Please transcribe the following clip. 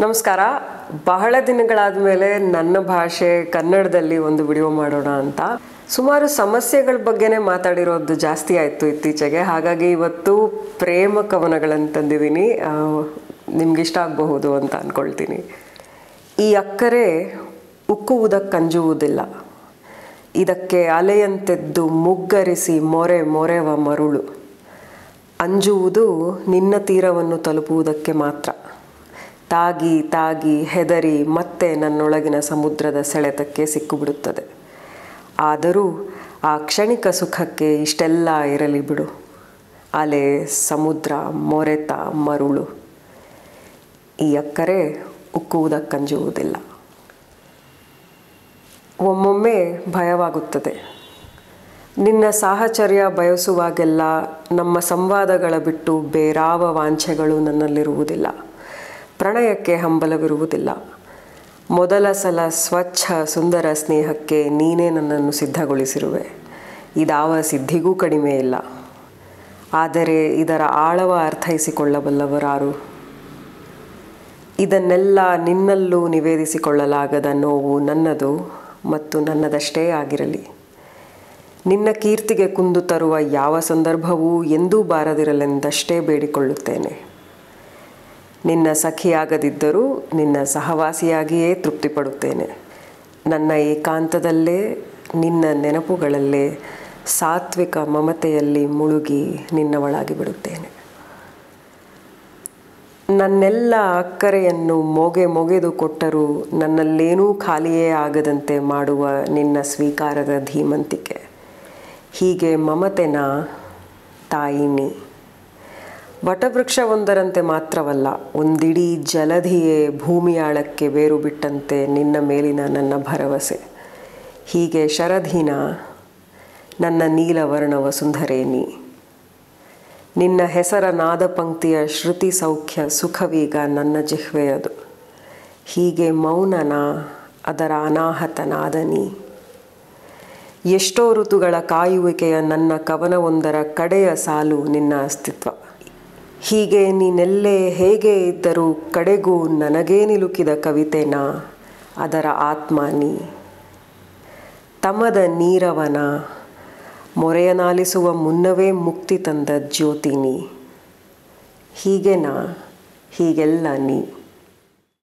ನಮಸ್ಕಾರ ಬಹಳ ದಿನಗಳಾದ ಮೇಲೆ ನನ್ನ ಭಾಷೆ ಕನ್ನಡದಲ್ಲಿ ಒಂದು ವಿಡಿಯೋ ಮಾಡೋಣ ಅಂತ ಸುಮಾರು ಸಮಸ್ಯೆಗಳ ಬಗ್ಗೆನೇ ಮಾತಾಡಿರೋದು ಜಾಸ್ತಿ ಆಯಿತು ಇತ್ತೀಚೆಗೆ ಹಾಗಾಗಿ ಇವತ್ತು ಪ್ರೇಮ ಕವನಗಳನ್ನು ತಂದಿದ್ದೀನಿ ನಿಮ್ಗೆ ಇಷ್ಟ ಆಗಬಹುದು ಅಂತ ಅಂದ್ಕೊಳ್ತೀನಿ ಈ ಅಕ್ಕರೆ ಉಕ್ಕುವುದಕ್ಕಂಜುವುದಿಲ್ಲ ಇದಕ್ಕೆ ಅಲೆಯಂತೆದ್ದು ಮುಗ್ಗರಿಸಿ ಮೊರೆ ಮೊರೆವ ಮರುಳು ಅಂಜುವುದು ನಿನ್ನ ತೀರವನ್ನು ತಲುಪುವುದಕ್ಕೆ ಮಾತ್ರ ತಾಗಿ ತಾಗಿ ಹೆದರಿ ಮತ್ತೆ ನನ್ನೊಳಗಿನ ಸಮುದ್ರದ ಸೆಳೆತಕ್ಕೆ ಸಿಕ್ಕಿಬಿಡುತ್ತದೆ ಆದರೂ ಆ ಕ್ಷಣಿಕ ಸುಖಕ್ಕೆ ಇಷ್ಟೆಲ್ಲ ಇರಲಿ ಬಿಡು ಅಲೆ ಸಮುದ್ರ ಮೊರೆತ ಮರುಳು ಈ ಅಕ್ಕರೆ ಉಕ್ಕುವುದಕ್ಕಂಜುವುದಿಲ್ಲ ಒಮ್ಮೊಮ್ಮೆ ಭಯವಾಗುತ್ತದೆ ನಿನ್ನ ಸಾಹಚರ್ಯ ಬಯಸುವಾಗೆಲ್ಲ ನಮ್ಮ ಸಂವಾದಗಳ ಬಿಟ್ಟು ಬೇರಾವ ವಾಂಛೆಗಳು ನನ್ನಲ್ಲಿರುವುದಿಲ್ಲ ಪ್ರಣಯಕ್ಕೆ ಹಂಬಲವಿರುವುದಿಲ್ಲ ಮೊದಲ ಸಲ ಸ್ವಚ್ಛ ಸುಂದರ ಸ್ನೇಹಕ್ಕೆ ನೀನೇ ನನ್ನನ್ನು ಸಿದ್ಧಗೊಳಿಸಿರುವೆ ಇದಾವ ಸಿದ್ಧಿಗೂ ಕಡಿಮೆ ಇಲ್ಲ ಆದರೆ ಇದರ ಆಳವ ಅರ್ಥೈಸಿಕೊಳ್ಳಬಲ್ಲವರಾರು ಇದನ್ನೆಲ್ಲ ನಿನ್ನಲ್ಲೂ ನಿವೇದಿಸಿಕೊಳ್ಳಲಾಗದ ನೋವು ನನ್ನದು ಮತ್ತು ನನ್ನದಷ್ಟೇ ಆಗಿರಲಿ ನಿನ್ನ ಕೀರ್ತಿಗೆ ಕುಂದು ತರುವ ಯಾವ ಸಂದರ್ಭವೂ ಎಂದೂ ಬಾರದಿರಲೆಂದಷ್ಟೇ ಬೇಡಿಕೊಳ್ಳುತ್ತೇನೆ ನಿನ್ನ ಸಖಿಯಾಗದಿದ್ದರೂ ನಿನ್ನ ಸಹವಾಸಿಯಾಗಿಯೇ ತೃಪ್ತಿಪಡುತ್ತೇನೆ ನನ್ನ ಏಕಾಂತದಲ್ಲೇ ನಿನ್ನ ನೆನಪುಗಳಲ್ಲೇ ಸಾತ್ವಿಕ ಮಮತೆಯಲ್ಲಿ ಮುಳುಗಿ ನಿನ್ನವಳಾಗಿ ಬಿಡುತ್ತೇನೆ ನನ್ನೆಲ್ಲ ಅಕ್ಕರೆಯನ್ನು ಮೊಗೆ ಮೊಗೆದು ಕೊಟ್ಟರೂ ನನ್ನಲ್ಲೇನೂ ಖಾಲಿಯೇ ಆಗದಂತೆ ಮಾಡುವ ನಿನ್ನ ಸ್ವೀಕಾರದ ಧೀಮಂತಿಕೆ ಹೀಗೆ ಮಮತೆನ ತಾಯಿನಿ ವಟವೃಕ್ಷವೊಂದರಂತೆ ಮಾತ್ರವಲ್ಲ ಒಂದಿಡೀ ಜಲಧಿಯೇ ಭೂಮಿಯಾಳಕ್ಕೆ ಬೇರು ಬಿಟ್ಟಂತೆ ನಿನ್ನ ಮೇಲಿನ ನನ್ನ ಭರವಸೆ ಹೀಗೆ ಶರಧೀನ ನನ್ನ ನೀಲವರ್ಣ ವಸುಂಧರೇನಿ ನಿನ್ನ ಹೆಸರ ನಾದ ಪಂಕ್ತಿಯ ಶ್ರುತಿ ಸೌಖ್ಯ ಸುಖವೀಗ ನನ್ನ ಜಿಹ್ವೆಯದು ಹೀಗೆ ಮೌನನ ಅದರ ಅನಾಹತನಾದನಿ ಎಷ್ಟೋ ಋತುಗಳ ಕಾಯುವಿಕೆಯ ನನ್ನ ಕವನವೊಂದರ ಕಡೆಯ ಸಾಲು ನಿನ್ನ ಅಸ್ತಿತ್ವ ಹೀಗೆ ನೀನೆಲ್ಲೇ ಹೇಗೆ ಇದ್ದರೂ ಕಡೆಗೂ ನನಗೇ ನಿಲುಕಿದ ಕವಿತೆನ ಅದರ ಆತ್ಮ ನೀ ತಮದ ನೀರವನ ಮೊರೆಯನಾಲಿಸುವ ಮುನ್ನವೇ ಮುಕ್ತಿ ತಂದ ಜ್ಯೋತಿ ನೀ ಹೀಗೆ ನಾ ಹೀಗೆಲ್ಲ ನೀ